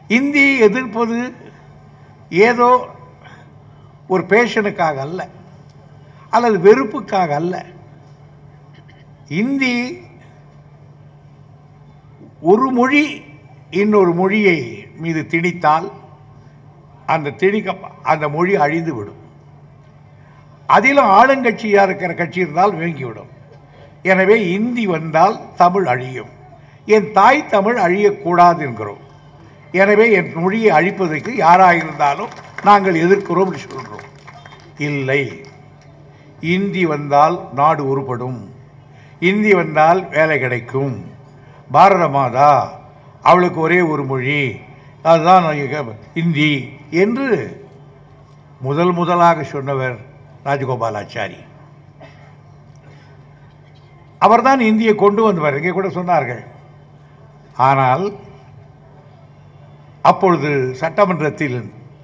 இந்தியை எதிர்ப்பது ஏதோ ஒரு பேஷனுக்காக அல்ல அல்லது வெறுப்புக்காக அல்ல இந்தி ஒரு மொழி இன்னொரு மொழியை மீது திணித்தால் அந்த திணிக்க அந்த மொழி அழிந்து விடும் அதிலும் ஆளுங்கட்சியாக இருக்கிற கட்சி இருந்தால் வீங்கிவிடும் எனவே இந்தி வந்தால் தமிழ் அழியும் என் தாய் தமிழ் அழியக்கூடாது என்கிறோம் எனவே என் மொழியை அழிப்பதற்கு யாராக இருந்தாலும் நாங்கள் எதிர்க்கிறோம் என்று சொல்கிறோம் இல்லை இந்தி வந்தால் நாடு உருப்படும் இந்தி வந்தால் வேலை கிடைக்கும் பாரத மாதா அவளுக்கு ஒரே ஒரு மொழி அதுதான் இங்க இந்தி என்று முதல் முதலாக சொன்னவர் ராஜகோபாலாச்சாரி அவர்தான் இந்தியை கொண்டு வந்தவர் இங்கே கூட சொன்னார்கள் ஆனால் அப்பொழுது சட்டமன்றத்தில்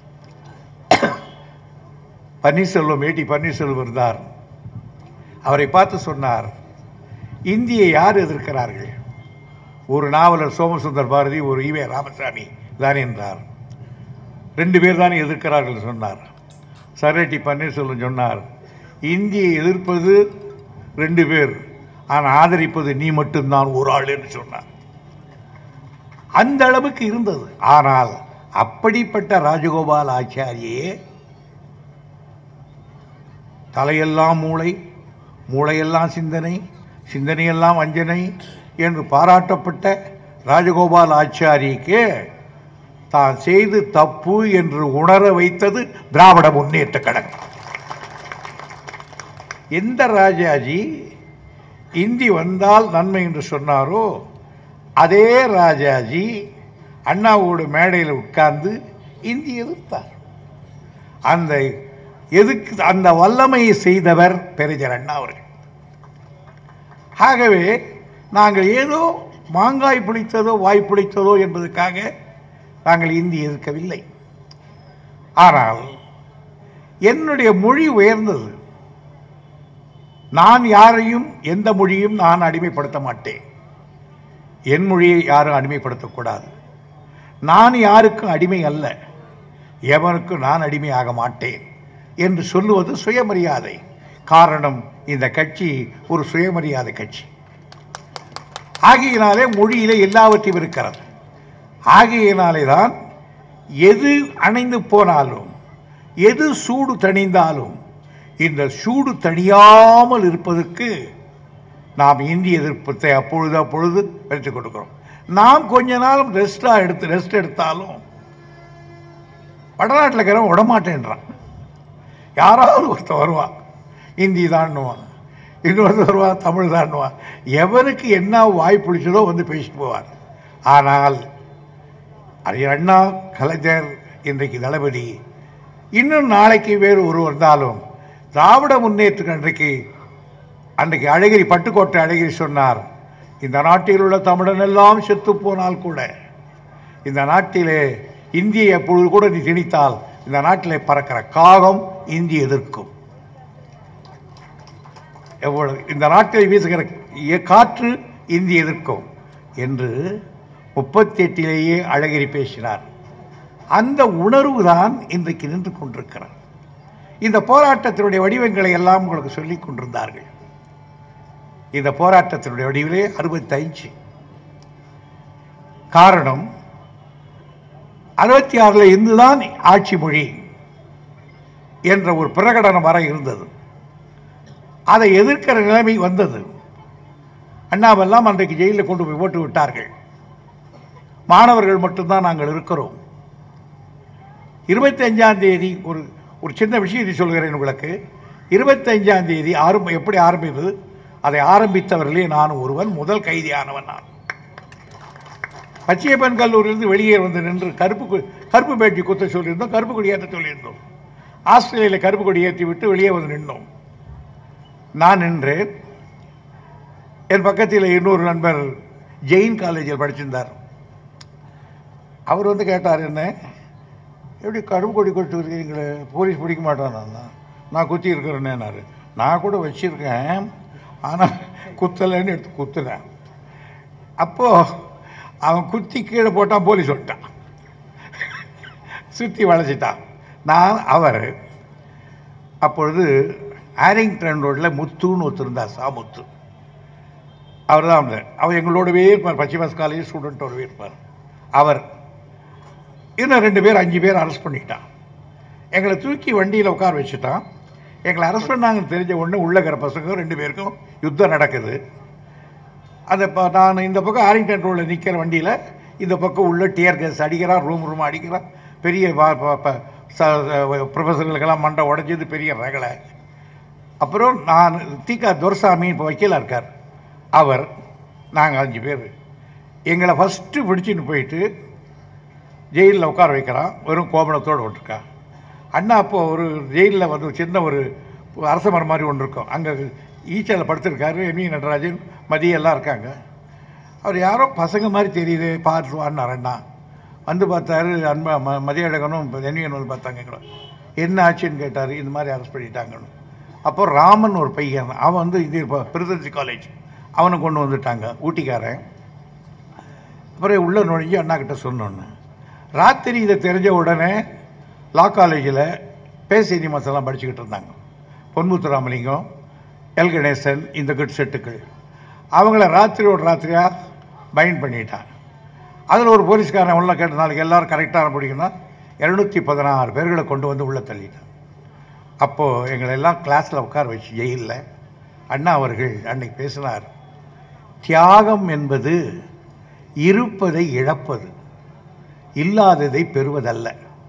பன்னீர்செல்வம் ஏடி பன்னீர்செல்வம் இருந்தார் அவரை பார்த்து சொன்னார் இந்தியை யார் எதிர்க்கிறார்கள் ஒரு நாவலர் சோமசுந்தர் பாரதி ஒரு ஈவே ராமசாமி தான் என்றார் ரெண்டு பேர் தானே எதிர்க்கிறார்கள் சொன்னார் சரட்டி பன்னீர்செல்வம் சொன்னார் இந்தியை எதிர்ப்பது ரெண்டு பேர் ஆனால் ஆதரிப்பது நீ மட்டும்தான் ஒரு ஆள் என்று சொன்னார் அந்த அளவுக்கு இருந்தது ஆனால் அப்படிப்பட்ட ராஜகோபால் ஆச்சாரியே தலையெல்லாம் மூளை மூளையெல்லாம் சிந்தனை சிந்தனையெல்லாம் வஞ்சனை என்று பாராட்டப்பட்ட ராஜகோபால் ஆச்சாரிக்கு தான் செய்து தப்பு என்று உணர வைத்தது திராவிட முன்னேற்ற கழகம் எந்த ராஜாஜி இந்தி வந்தால் நன்மை என்று சொன்னாரோ அதே ராஜாஜி அண்ணாவோட மேடையில் உட்கார்ந்து இந்தி எதிர்த்தார் அந்த எதுக்கு அந்த வல்லமையை செய்தவர் பெரிஜர் அண்ணா அவர்கள் ஆகவே நாங்கள் ஏதோ மாங்காய் புளித்ததோ வாய் புளித்ததோ என்பதற்காக நாங்கள் இந்தி எதிர்க்கவில்லை ஆனால் என்னுடைய மொழி உயர்ந்தது நான் யாரையும் எந்த மொழியும் நான் அடிமைப்படுத்த மாட்டேன் என் மொழியை யாரும் அடிமைப்படுத்தக்கூடாது நான் யாருக்கும் அடிமை அல்ல எவனுக்கும் நான் அடிமையாக மாட்டேன் என்று சொல்லுவது சுயமரியாதை காரணம் இந்த கட்சி ஒரு சுயமரியாதை கட்சி ஆகையினாலே மொழியிலே எல்லாவற்றையும் இருக்கிறது ஆகையினாலே தான் எது அணைந்து போனாலும் எது சூடு தணிந்தாலும் இந்த சூடு தணியாமல் இருப்பதற்கு நாம் இந்திய எதிர்ப்பத்தை அப்பொழுது அப்பொழுது எடுத்துக் கொடுக்கிறோம் நாம் கொஞ்ச நாள் ரெஸ்டாக எடுத்து ரெஸ்ட் எடுத்தாலும் வடநாட்டில் இருக்கிறவன் விடமாட்டேன்றான் யாராவது ஒருத்தன் வருவான் ஹிந்தி தான்னுவான் இன்னொருத்தர் வருவான் தமிழ் தான்னுவான் எவருக்கு என்ன வாய் பிடிச்சதோ வந்து பேசிட்டு போவார் ஆனால் அறிஞர் அண்ணா கலைஞர் இன்றைக்கு தளபதி இன்னும் நாளைக்கு வேறு ஒரு வந்தாலும் திராவிட முன்னேற்ற அன்றைக்கு அன்றைக்கு அழகிரி பட்டுக்கோட்டை அழகிரி சொன்னார் இந்த நாட்டில் உள்ள தமிழன் எல்லாம் செத்து போனால் கூட இந்த நாட்டிலே இந்தியை எப்பொழுது கூட நீ திணித்தால் இந்த நாட்டிலே பறக்கிற காகம் இந்தி எதிர்க்கும் எவ்வளவு இந்த நாட்டில் வீசுகிற இய- காற்று இந்தி எதிர்க்கும் என்று முப்பத்தி எட்டிலேயே அழகிரி பேசினார் அந்த உணர்வு தான் இன்றைக்கு நின்று கொண்டிருக்கிறார் இந்த போராட்டத்தினுடைய வடிவங்களை எல்லாம் உங்களுக்கு சொல்லிக் கொண்டிருந்தார்கள் இந்த போராட்டத்தினுடைய வடிவிலே அறுபத்தைந்து காரணம் அறுபத்தி ஆறில் இந்துதான் ஆட்சி மொழி என்ற ஒரு பிரகடனம் வர இருந்தது அதை எதிர்க்கிற நிலைமை வந்தது அண்ணாவெல்லாம் அன்றைக்கு ஜெயிலில் கொண்டு போய் போட்டு விட்டார்கள் மாணவர்கள் மட்டும்தான் நாங்கள் இருக்கிறோம் இருபத்தஞ்சாம் தேதி ஒரு ஒரு சின்ன விஷயத்தை சொல்கிறேன் உங்களுக்கு இருபத்தஞ்சாம் தேதி ஆரம்ப எப்படி ஆரம்பித்தது அதை ஆரம்பித்தவர்களே நான் ஒருவன் முதல் கைதியானவன் நான் பச்சையப்பன் கல்லூரியிலிருந்து வெளியே வந்து நின்று கருப்பு கொ- கருப்பு பேட்டி குத்த சொல்லியிருந்தோம் கருப்பு கொடி ஏற்ற சொல்லியிருந்தோம் ஆஸ்திரேலியாவில் கருப்பு கொடி ஏற்றி விட்டு வெளியே வந்து நின்றோம் நான் நின்றேன் என் பக்கத்தில் இன்னொரு நண்பர் ஜெயின் காலேஜில் படிச்சிருந்தார் அவர் வந்து கேட்டார் என்ன எப்படி கருப்பு கொடி கொடுத்து இருக்கீங்களே போலீஸ் பிடிக்க மாட்டானா நான் குத்தி இருக்கிறேன்னேனாரு நான் கூட வச்சிருக்கேன் ஆனால் குத்தலைன்னு எடுத்து குத்துனேன் அப்போது அவன் குத்தி கீழே போட்டான் போலீஸ் வந்துட்டான் சுற்றி வளைச்சிட்டான் நான் அவர் அப்பொழுது ஆரிங்டன் ரோட்டில் முத்துன்னு ஒருத்தர் இருந்தார் சாமுத்து அவர் தான் வந்தார் அவர் எங்களோடவே இருப்பார் பச்சிமாஸ் காலேஜ் ஸ்டூடெண்ட்டோடவே இருப்பார் அவர் இன்னும் ரெண்டு பேர் அஞ்சு பேர் அரெஸ்ட் பண்ணிட்டான் எங்களை தூக்கி வண்டியில் உட்கார வச்சுட்டான் எங்களை அரெஸ்ட் பண்ணாங்கன்னு தெரிஞ்ச உடனே உள்ள இருக்கிற பசங்க ரெண்டு பேருக்கும் யுத்தம் நடக்குது அந்த இப்போ நான் இந்த பக்கம் ஆரிங்டன் ரோடில் நிற்கிற வண்டியில் இந்த பக்கம் உள்ள டியர் கேஸ் அடிக்கிறான் ரூம் ரூம் அடிக்கிறான் பெரிய ப- ப- ப- ச- ச- ப்ரொஃபஸர்களுக்கெல்லாம் மண்டை உடைஞ்சது பெரிய ரகலை அப்புறம் நான் தீகா துரசாமி இப்போ வக்கீலாக இருக்கார் அவர் நாங்கள் அஞ்சு பேர் எங்களை ஃபஸ்ட்டு பிடிச்சின்னு போயிட்டு ஜெயிலில் உட்கார வைக்கிறான் வெறும் கோபணத்தோடு விட்டுருக்கான் அண்ணா அப்போ ஒரு ஜெயிலில் வந்து சின்ன ஒரு அரச மரம் மாதிரி ஒன்று இருக்கும் அங்கே ஈச்சலில் படுத்திருக்காரு எம் வி நடராஜன் மதியம் எல்லாம் இருக்காங்க அவர் யாரோ பசங்க மாதிரி தெரியுது பார்த்து வாடினார் அண்ணா வந்து பார்த்தாரு அன்பா ம மதியழகனும் என்வியன் வந்து பார்த்தாங்க எங்களை என்ன ஆச்சுன்னு கேட்டார் இந்த மாதிரி அரெஸ்ட் பண்ணிட்டாங்கன்னு அப்போ ராமன் ஒரு பையன் அவன் வந்து இது பிரசிடென்சி காலேஜ் அவனை கொண்டு வந்துட்டாங்க ஊட்டிக்காரன் அப்புறம் உள்ள நுழைஞ்சு அண்ணா கிட்ட சொன்னோன்னு ராத்திரி இதை தெரிஞ்ச உடனே லா காலேஜில் பே சீனிவாஸ் எல்லாம் படிச்சுக்கிட்டு இருந்தாங்க பொன்முத்துராமலிங்கம் எல் கணேசன் இந்த குட் செட்டுக்கள் அவங்கள ராத்திரியோட ராத்திரியாக பைண்ட் பண்ணிட்டான் அதில் ஒரு போலீஸ்காரன் உள்ள கேட்ட நாளைக்கு எல்லாரும் கரெக்டாக பிடிக்கணும் இரநூத்தி பதினாறு பேர்களை கொண்டு வந்து உள்ளே தள்ளிட்டான் அப்போது எங்களை எல்லாம் கிளாஸில் உட்கார வச்சு ஜெயிலில் அண்ணா அவர்கள் அன்னைக்கு பேசினார் தியாகம் என்பது இருப்பதை இழப்பது இல்லாததை பெறுவதல்ல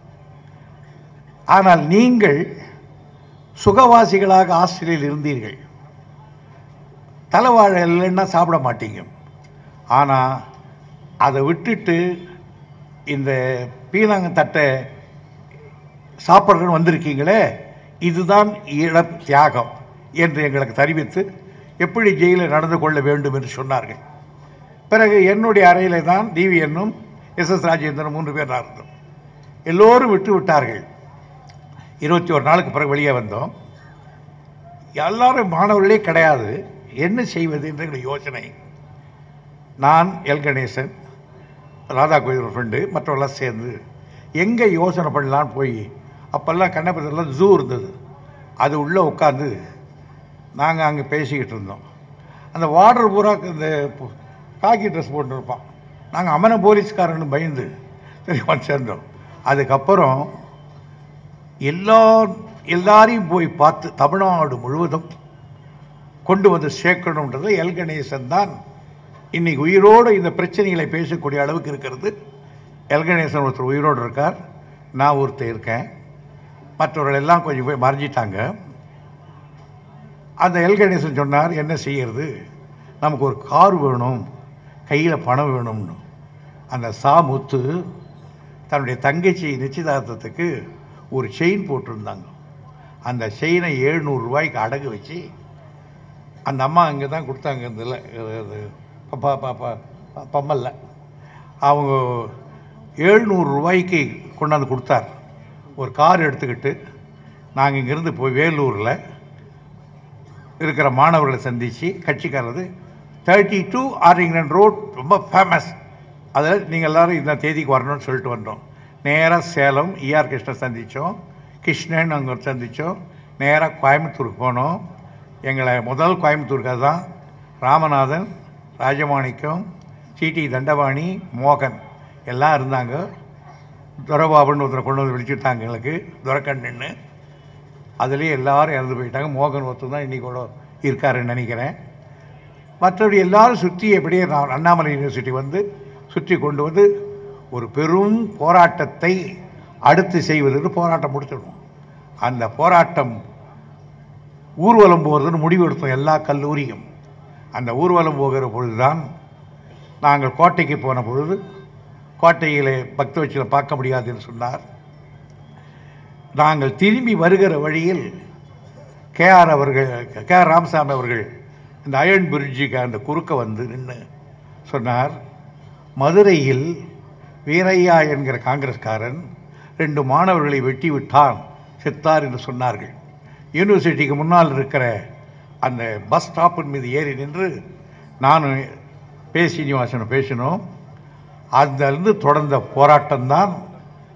ஆனால் நீங்கள் சுகவாசிகளாக ஆஸ்திரேலியில் இருந்தீர்கள் தலைவாழை இல்லைன்னா சாப்பிட மாட்டீங்க ஆனால் அதை விட்டுட்டு இந்த பீனாங்கத்தட்டை சாப்பிட்றன்னு வந்திருக்கீங்களே இதுதான் இழ தியாகம் என்று எங்களுக்கு தெரிவித்து எப்படி ஜெயிலில் நடந்து கொள்ள வேண்டும் என்று சொன்னார்கள் பிறகு என்னுடைய அறையில் தான் டிவிஎன்னும் எஸ் எஸ் ராஜேந்திரன் மூன்று பேர் தான் இருந்தோம் எல்லோரும் விட்டு விட்டார்கள் இருபத்தி ஒரு நாளுக்கு பிறகு வெளியே வந்தோம் எல்லாரும் மாணவர்களே கிடையாது என்ன செய்வது என்ற எங்களுடைய யோசனை நான் எல் கணேசன் ராதா கோயில் ஃப்ரெண்டு மற்றவெல்லாம் சேர்ந்து எங்கே யோசனை பண்ணலான்னு போய் அப்போல்லாம் கண்ணபுரத்தில் ஜூ இருந்தது அது உள்ளே உட்காந்து நாங்கள் அங்கே பேசிக்கிட்டு இருந்தோம் அந்த வார்டர் பூரா இந்த பு- காக்கி ட்ரெஸ் போட்டுருப்பான் நாங்கள் அமன போலீஸ்காரன்னு பயந்து தெரியுமா சேர்ந்தோம் அதுக்கப்புறம் எல்லா எல்லாரையும் போய் பார்த்து தமிழ்நாடு முழுவதும் கொண்டு வந்து சேர்க்கணுன்றது எல் கணேசன் தான் இன்னைக்கு உயிரோடு இந்த பிரச்சனைகளை பேசக்கூடிய அளவுக்கு இருக்கிறது எல் கணேசன் ஒருத்தர் உயிரோடு இருக்கார் நான் ஒருத்தர் இருக்கேன் மற்றவர்கள் எல்லாம் கொஞ்சம் போய் மறைஞ்சிட்டாங்க அந்த எல் கணேசன் சொன்னார் என்ன செய்யறது நமக்கு ஒரு கார் வேணும் கையில் பணம் வேணும்னு அந்த சாமுத்து தன்னுடைய தங்கச்சி நிச்சயதார்த்தத்துக்கு ஒரு செயின் போட்டிருந்தாங்க அந்த செயினை எழுநூறு ரூபாய்க்கு அடகு வச்சு அந்த அம்மா அங்கே தான் கொடுத்தாங்க இந்த இதில் இது ப- ப- ப- ப- பம்மல்ல அவங்க எழுநூறு ரூபாய்க்கு கொண்டாந்து கொடுத்தார் ஒரு கார் எடுத்துக்கிட்டு நாங்கள் இங்கேருந்து போய் வேலூரில் இருக்கிற மாணவர்களை சந்தித்து கட்சிக்காரது தேர்ட்டி டூ ஆரிங்டன் ரோட் ரொம்ப ஃபேமஸ் அதில் நீங்கள் எல்லாரும் இந்த தேதிக்கு வரணும்னு சொல்லிட்டு வந்தோம் நேராக சேலம் இஆர் கிருஷ்ணன் சந்தித்தோம் கிருஷ்ணன் அங்கே சந்தித்தோம் நேராக கோயம்புத்தூருக்கு போனோம் எங்களை முதல் கோயம்புத்தூருக்கு அதுதான் ராமநாதன் ராஜமாணிக்கம் சிடி தண்டபாணி மோகன் எல்லாம் இருந்தாங்க துரபாபுன்னு ஒருத்தரை கொண்டு வந்து விழிச்சுட்டாங்க எங்களுக்கு துரக்கண்ணுன்னு அதுலேயே எல்லாரும் இறந்து போயிட்டாங்க மோகன் ஒருத்தர் தான் இன்றைக்கி கூட இருக்காருன்னு நினைக்கிறேன் மற்றபடி எல்லாரும் சுற்றி எப்படியே நான் அண்ணாமலை யூனிவர்சிட்டி வந்து சுற்றி கொண்டு வந்து ஒரு பெரும் போராட்டத்தை அடுத்து செய்வதற்கு போராட்டம் முடிச்சிடணும் அந்த போராட்டம் ஊர்வலம் போகிறதுன்னு முடிவெடுத்தோம் எல்லா கல்லூரியும் அந்த ஊர்வலம் போகிற பொழுதுதான் நாங்கள் கோட்டைக்கு போன பொழுது கோட்டையிலே பக்த வச்சில பார்க்க முடியாதுன்னு சொன்னார் நாங்கள் திரும்பி வருகிற வழியில் கேஆர் அவர்கள் கேஆர் ராமசாமி அவர்கள் இந்த அயன் பிரிட்ஜுக்கு அந்த குறுக்க வந்து நின்று சொன்னார் மதுரையில் வீரையா என்கிற காங்கிரஸ்காரன் ரெண்டு மாணவர்களை வெட்டி விட்டான் செத்தார் என்று சொன்னார்கள் யூனிவர்சிட்டிக்கு முன்னால் இருக்கிற அந்த பஸ் ஸ்டாப்பின் மீது ஏறி நின்று நானும் பே சீனிவாசனும் பேசினோம் அதிலிருந்து தொடர்ந்த போராட்டம்தான்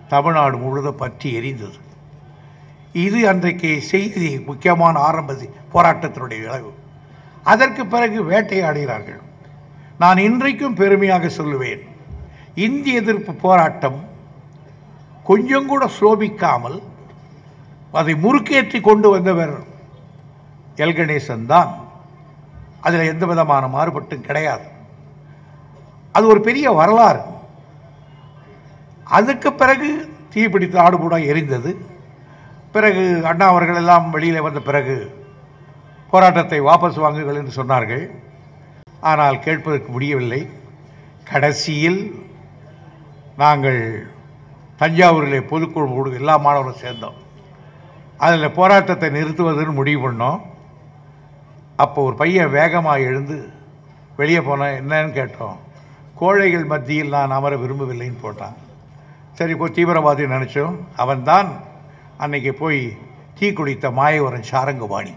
தமிழ்நாடு முழுவதும் பற்றி எரிந்தது இது அன்றைக்கு செய்தி முக்கியமான ஆரம்ப தி- போராட்டத்தினுடைய விளைவு அதற்கு பிறகு வேட்டையாடுகிறார்கள் நான் இன்றைக்கும் பெருமையாக சொல்லுவேன் இந்திய எதிர்ப்பு போராட்டம் கொஞ்சம் கூட சோபிக்காமல் அதை முறுக்கேற்றி கொண்டு வந்தவர் எல் கணேசன் தான் அதில் எந்த விதமான மாறுபட்டும் கிடையாது அது ஒரு பெரிய வரலாறு அதுக்கு பிறகு தீப்பிடித்து ஆடுபூடா எரிந்தது பிறகு அண்ணா அவர்கள் எல்லாம் வெளியில் வந்த பிறகு போராட்டத்தை வாபஸ் வாங்குங்கள் என்று சொன்னார்கள் ஆனால் கேட்பதற்கு முடியவில்லை கடைசியில் நாங்கள் தஞ்சாவூரிலே பொதுக்குழு எல்லா மாணவர்களும் சேர்ந்தோம் அதில் போராட்டத்தை நிறுத்துவதுன்னு முடிவு பண்ணோம் அப்போ ஒரு பையன் வேகமாக எழுந்து வெளியே போனேன் என்னன்னு கேட்டோம் கோழைகள் மத்தியில் நான் அமர விரும்பவில்லைன்னு போட்டான் சரி இப்போ தீவிரவாதி நினச்சோம் அவன்தான் அன்னைக்கு போய் தீ குடித்த மாயவரன் சாரங்கபாணி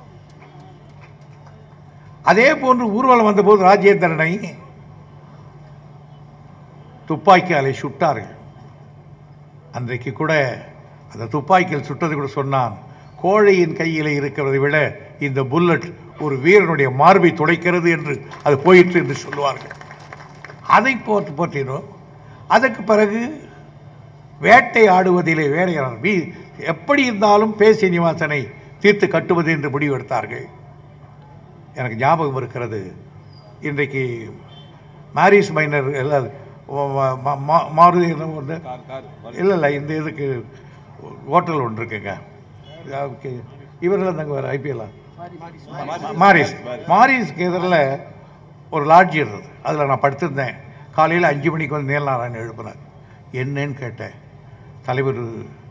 அதே போன்று ஊர்வலம் வந்தபோது ராஜேந்திரனை துப்பாக்கியாலே சுட்டார்கள் அன்றைக்கு கூட அந்த துப்பாக்கியில் சுட்டது கூட சொன்னான் கோழையின் கையில் இருக்கிறதை விட இந்த புல்லட் ஒரு வீரனுடைய மார்பை துடைக்கிறது என்று அது போயிற்று என்று சொல்லுவார்கள் அதை போட்டு போற்றினோம் அதற்கு பிறகு வேட்டை ஆடுவதிலே வேறையாளர் வீ எப்படி இருந்தாலும் பே சீனிவாசனை தீர்த்து கட்டுவது என்று முடிவெடுத்தார்கள் எனக்கு ஞாபகம் இருக்கிறது இன்றைக்கு மேரிஸ் மைனர் எல்லாம் ம- ம- ம- மாருதி என்ன ஒன்று இல்லை இல்லை இந்த இதுக்கு ஹோட்டல் ஒன்று இருக்குங்க ஓகே இவரெல்லாம் தாங்க வேறு ஐபிஎல்லா மாரிஸ் மாரிஸ்க்கு எதிரில் ஒரு லாட்ஜ் இருந்தது அதில் நான் படுத்திருந்தேன் காலையில் அஞ்சு மணிக்கு வந்து நேர்நாராயணன் எழுப்பினார் என்னன்னு கேட்டேன் தலைவர்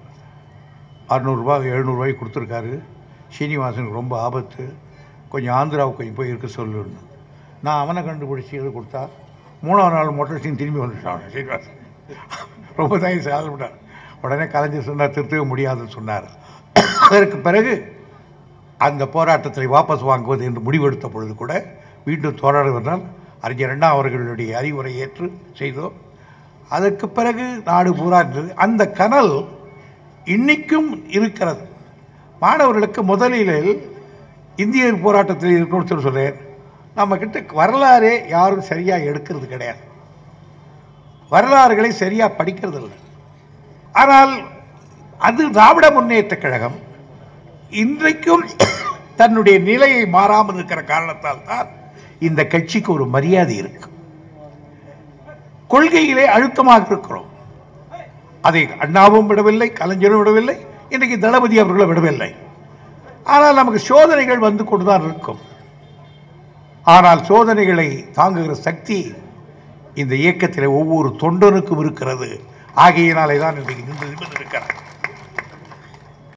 அறநூறுபா எழுநூறுபாய்க்கு கொடுத்துருக்காரு சீனிவாசனுக்கு ரொம்ப ஆபத்து கொஞ்சம் ஆந்திராவுக்கு கொஞ்சம் போய் இருக்க சொல்லுன்னு நான் அவனை கண்டுபிடிச்சி எது கொடுத்தா மூணாவது நாள் மோட்டர் சீன் திரும்பி வந்துட்டான் சீனிவாசன் ரொம்ப தான் சாதப்பட்டார் உடனே கலைஞர் சொன்னார் திருத்தவே முடியாதுன்னு சொன்னார் அதற்கு பிறகு அந்த போராட்டத்தை வாபஸ் வாங்குவது என்று முடிவெடுத்த பொழுது கூட மீண்டும் போராடுவதால் அறிஞர் அண்ணா அவர்களுடைய அறிவுரை ஏற்று செய்தோம் அதற்கு பிறகு நாடு பூரா இருந்தது அந்த கனல் இன்னைக்கும் இருக்கிறது மாணவர்களுக்கு முதலில் இந்திய போராட்டத்தில் இருக்கணும்னு சொல்லி சொல்கிறேன் நம்ம கிட்ட வரலாறே யாரும் சரியாக எடுக்கிறது கிடையாது வரலாறுகளை சரியாக படிக்கிறது இல்லை ஆனால் அது திராவிட முன்னேற்ற கழகம் இன்றைக்கும் தன்னுடைய நிலையை மாறாமல் இருக்கிற காரணத்தால் தான் இந்த கட்சிக்கு ஒரு மரியாதை இருக்கு கொள்கையிலே அழுத்தமாக இருக்கிறோம் அதை அண்ணாவும் விடவில்லை கலைஞரும் விடவில்லை இன்றைக்கு தளபதி அவர்களும் விடவில்லை ஆனால் நமக்கு சோதனைகள் வந்து கொண்டுதான் இருக்கும் ஆனால் சோதனைகளை தாங்குகிற சக்தி இந்த இயக்கத்தில் ஒவ்வொரு தொண்டனுக்கும் இருக்கிறது ஆகையினாலே தான் இன்றைக்கு நின்று நிமிர்ந்து இருக்கிறார்